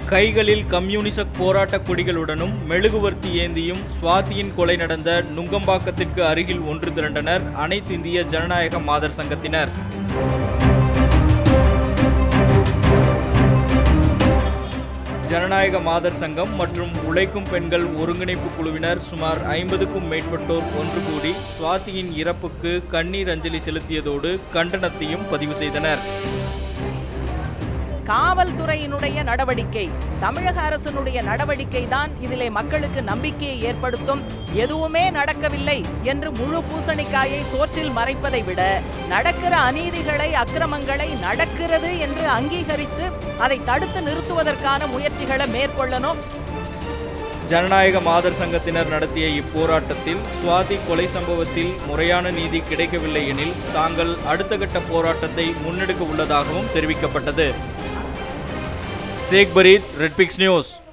கைகளில் கம்யூனிச போராட்ட கொடிகளுடனும் மெழுகுவர்த்தி ஏந்தியும் சுவாதியின் கொலை நடந்த நுங்கம்பாக்கத்திற்கு அருகில் ஒன்று திரண்டனர் அனைத்து இந்திய ஜனநாயக மாதர் சங்கத்தினர் ஜனநாயக மாதர் சங்கம் மற்றும் உழைக்கும் பெண்கள் ஒருங்கிணைப்பு குழுவினர் சுமார் ஐம்பதுக்கும் மேற்பட்டோர் ஒன்று கூடி சுவாதியின் இறப்புக்கு கண்ணீர் அஞ்சலி செலுத்தியதோடு கண்டனத்தையும் பதிவு செய்தனர் காவல்துறையினுடைய நடவடிக்கை தமிழக அரசினுடைய நடவடிக்கை தான் இதிலே மக்களுக்கு நம்பிக்கையை ஏற்படுத்தும் எதுவுமே நடக்கவில்லை என்று முழு பூசணிக்காயை சோற்றில் மறைப்பதை விட நடக்கிற அநீதிகளை அக்கிரமங்களை நடக்கிறது என்று அங்கீகரித்து அதை தடுத்து நிறுத்துவதற்கான முயற்சிகளை மேற்கொள்ளணும் ஜனநாயக மாதர் சங்கத்தினர் நடத்திய இப்போராட்டத்தில் சுவாதி கொலை சம்பவத்தில் முறையான நீதி கிடைக்கவில்லை எனில் தாங்கள் அடுத்த கட்ட போராட்டத்தை முன்னெடுக்க உள்ளதாகவும் தெரிவிக்கப்பட்டது சேக் பரீத் ரெட்பிக்ஸ் நியூஸ்